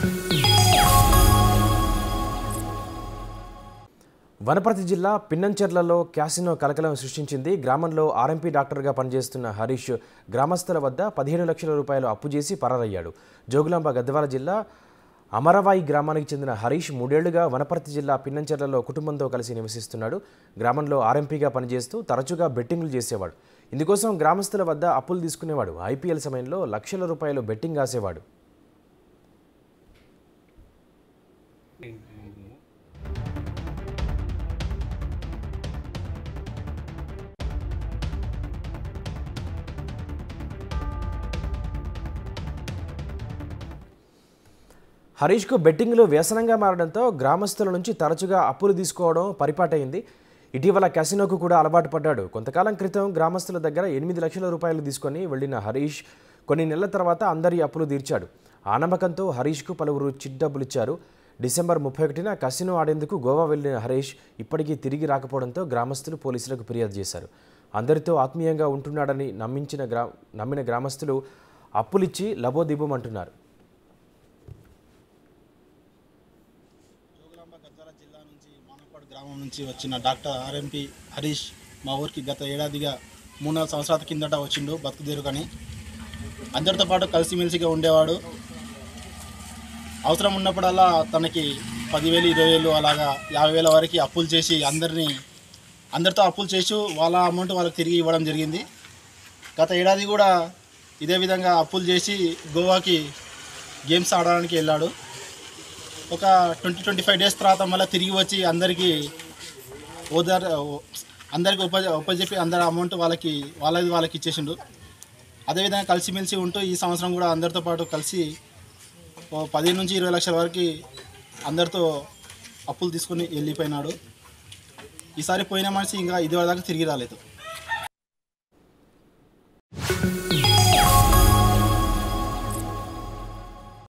వనపర్తి జిల్లా పిన్నంచెర్లలో క్యాసినో కలకలం సృష్టించింది గ్రామంలో ఆర్ఎంపీ డాక్టర్గా పనిచేస్తున్న హరీష్ గ్రామస్తుల వద్ద పదిహేను లక్షల రూపాయలు అప్పు చేసి పరారయ్యాడు జోగులాంబ గద్వాల జిల్లా అమరవాయి గ్రామానికి చెందిన హరీష్ మూడేళ్లుగా వనపర్తి జిల్లా పిన్నంచెర్లలో కుటుంబంతో కలిసి నివసిస్తున్నాడు గ్రామంలో ఆర్ఎంపీగా పనిచేస్తూ తరచుగా బెట్టింగ్లు చేసేవాడు ఇందుకోసం గ్రామస్తుల వద్ద అప్పులు తీసుకునేవాడు ఐపీఎల్ సమయంలో లక్షల రూపాయలు బెట్టింగ్ కాసేవాడు హరీష్కు బెట్టింగ్లు వ్యసనంగా మారడంతో గ్రామస్తుల నుంచి తరచుగా అప్పులు తీసుకోవడం పరిపాటైంది ఇటీవల క్యాసినోకు కూడా అలవాటు పడ్డాడు కొంతకాలం క్రితం గ్రామస్తుల దగ్గర ఎనిమిది లక్షల రూపాయలు తీసుకొని వెళ్ళిన హరీష్ కొన్ని నెలల తర్వాత అందరి అప్పులు తీర్చాడు ఆ నమ్మకంతో హరీష్కు పలువురు చిట్ ఇచ్చారు డిసెంబర్ ముప్పై ఒకటిన కసినో ఆడేందుకు గోవా వెళ్లిన హరీష్ ఇప్పటికీ తిరిగి రాకపోవడంతో గ్రామస్తులు పోలీసులకు ఫిర్యాదు చేశారు అందరితో ఆత్మీయంగా ఉంటున్నాడని నమ్మించిన గ్రా నమ్మిన గ్రామస్తులు అప్పులిచ్చి లబోదిబోమంటున్నారు జోగులాంబ గద్వాల జిల్లా నుంచి మానపాడు గ్రామం నుంచి వచ్చిన డాక్టర్ ఆర్ఎంపి హరీష్ మా ఊరికి గత ఏడాదిగా మూడు నాలుగు సంవత్సరాల కిందట వచ్చిండు బతుకుదేరుకని అందరితో పాటు కలిసిమెలిసిగా ఉండేవాడు అవసరం ఉన్నప్పుడల్లా తనకి పదివేలు ఇరవై వేలు అలాగా యాభై వేల వరకు అప్పులు చేసి అందరినీ అందరితో అప్పులు చేసి వాళ్ళ అమౌంట్ వాళ్ళకి తిరిగి ఇవ్వడం జరిగింది గత ఏడాది కూడా ఇదే విధంగా అప్పులు చేసి గోవాకి గేమ్స్ ఆడడానికి వెళ్ళాడు ఒక ట్వంటీ ట్వంటీ ఫైవ్ డేస్ తర్వాత మళ్ళీ తిరిగి వచ్చి అందరికీ ఓదార్ అందరికి ఉప ఉపజెప్పి అందరి అమౌంట్ వాళ్ళకి వాళ్ళది వాళ్ళకి ఇచ్చేసిండు అదేవిధంగా కలిసిమెలిసి ఉంటూ ఈ సంవత్సరం కూడా అందరితో పాటు కలిసి ఓ పదిహేను నుంచి ఇరవై లక్షల వరకు అందరితో అప్పులు తీసుకొని వెళ్ళిపోయినాడు ఈసారి పోయిన మనిషి ఇంకా ఇది దాకా తిరిగి రాలేదు